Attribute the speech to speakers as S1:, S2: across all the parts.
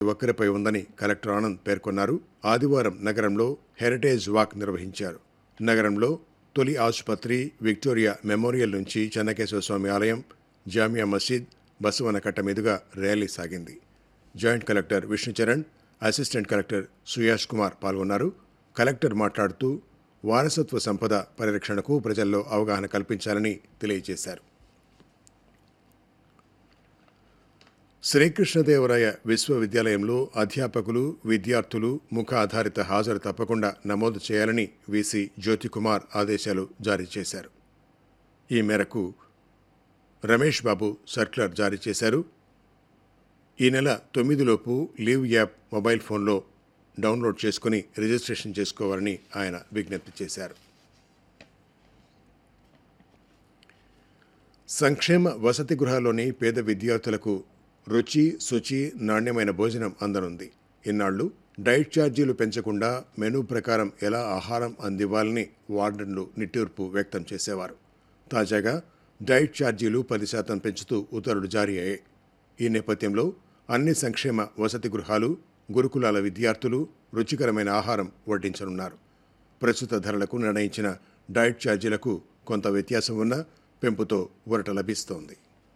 S1: ఒక్కరిపై ఉందని కలెక్టర్ ఆనంద్ పేర్కొన్నారు ఆదివారం నగరంలో హెరిటేజ్ వాక్ నిర్వహించారు నగరంలో తొలి ఆసుపత్రి విక్టోరియా మెమోరియల్ నుంచి చెన్నకేశ్వర స్వామి ఆలయం జామియా మసీద్ బసవనకట్ట మీదుగా ర్యాలీ సాగింది joint collector Vishnucharan assistant collector Suyash Kumar పాల్గొన్నారు కలెక్టర్ మాట్లాడుతూ వారసత్వ సంపద పరిరక్షణకు ప్రజల్లో అవగాహన కల్పించాలని తెలియజేశారు శ్రీకృష్ణదేవరాయ విశ్వవిద్యాలయంలో అధ్యాపకులు విద్యార్థులు ముఖ ఆధారిత హాజరు తప్పకుండా నమోదు చేయాలని వీసీ జ్యోతికుమార్ ఆదేశాలు జారీ చేశారు ఈ మేరకు రమేష్ బాబు సర్క్యులర్ జారీ చేశారు ఈ నెల తొమ్మిదిలోపు లీవ్ యాప్ మొబైల్ ఫోన్లో డౌన్లోడ్ చేసుకుని రిజిస్ట్రేషన్ చేసుకోవాలని ఆయన విజ్ఞప్తి చేశారు సంక్షేమ వసతి గృహాల్లోని పేద విద్యార్థులకు రుచి శుచి నాణ్యమైన భోజనం అందనుంది ఇన్నాళ్లు డైట్ ఛార్జీలు పెంచకుండా మెనూ ప్రకారం ఎలా ఆహారం అందివ్వాలని వార్డన్లు నిట్టూర్పు వ్యక్తం చేసేవారు తాజాగా డైట్ ఛార్జీలు పది శాతం పెంచుతూ ఉత్తర్వులు జారీ అయ్యాయి ఈ నేపథ్యంలో అన్ని సంక్షేమ వసతి గృహాలు గురుకులాల విద్యార్థులు రుచికరమైన ఆహారం వడ్డించనున్నారు ప్రస్తుత ధరలకు నిర్ణయించిన డైట్ ఛార్జీలకు కొంత వ్యత్యాసం ఉన్నా పెంపుతో ఊరట లభిస్తోంది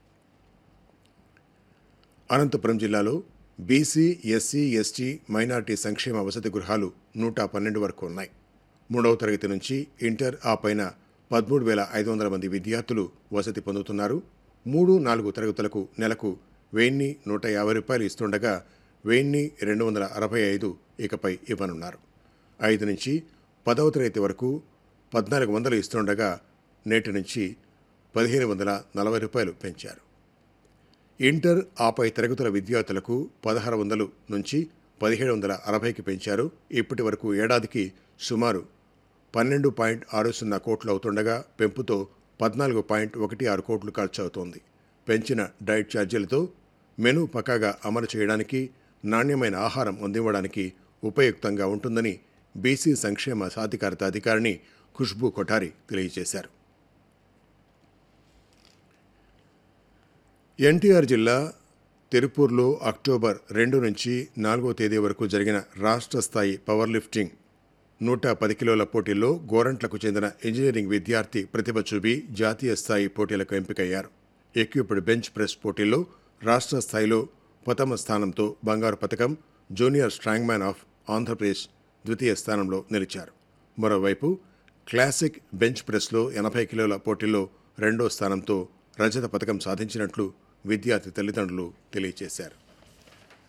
S1: అనంతపురం జిల్లాలో బీసీ ఎస్సీ ఎస్టీ మైనార్టీ సంక్షేమ వసతి గృహాలు నూట పన్నెండు వరకు ఉన్నాయి మూడవ తరగతి నుంచి ఇంటర్ ఆ పైన పదమూడు వేల ఐదు వందల మంది విద్యార్థులు వసతి పొందుతున్నారు మూడు నాలుగు తరగతులకు నెలకు వెయ్యి నూట యాభై రూపాయలు ఇస్తుండగా వెయ్యి రెండు వందల అరవై ఐదు ఇకపై ఇవ్వనున్నారు ఐదు నుంచి పదవ తరగతి వరకు పద్నాలుగు వందలు ఇస్తుండగా నేటి నుంచి పదిహేను వందల నలభై రూపాయలు పెంచారు ఇంటర్ ఆపై తరగతుల విద్యార్థులకు పదహారు వందలు నుంచి పదిహేడు వందల అరవైకి పెంచారు ఇప్పటి వరకు ఏడాదికి సుమారు పన్నెండు పాయింట్ ఆరు సున్నా కోట్లు అవుతుండగా పెంపుతో పద్నాలుగు పాయింట్ ఒకటి ఆరు కోట్లు ఖర్చు అవుతోంది పెంచిన డైట్ ఛార్జీలతో మెను పక్కాగా అమలు చేయడానికి నాణ్యమైన ఆహారం అందివ్వడానికి ఉపయుక్తంగా ఉంటుందని బీసీ సంక్షేమ సాధికారత అధికారిని ఖుష్బూ కొఠారి తెలియజేశారు ఎన్టీఆర్ జిల్లా తిరుపూర్లో అక్టోబర్ రెండు నుంచి నాలుగో తేదీ వరకు జరిగిన రాష్ట్ర స్థాయి పవర్ లిఫ్టింగ్ నూట పది కిలోల పోటీల్లో గోరంట్లకు చెందిన ఇంజనీరింగ్ విద్యార్థి ప్రతిభ చూపి జాతీయ స్థాయి పోటీలకు ఎంపికయ్యారు ఎక్విప్డ్ బెంచ్ ప్రెస్ పోటీల్లో రాష్ట్ర స్థాయిలో ప్రథమ స్థానంతో బంగారు పథకం junior strong man of Andhra Pradesh ద్వితీయ స్థానంలో నిలిచారు మరోవైపు క్లాసిక్ బెంచ్ ప్రెస్లో ఎనభై కిలోల పోటీల్లో రెండో స్థానంతో రజత పథకం సాధించినట్లు విద్యార్థి తల్లిదండ్రులు తెలియజేశారు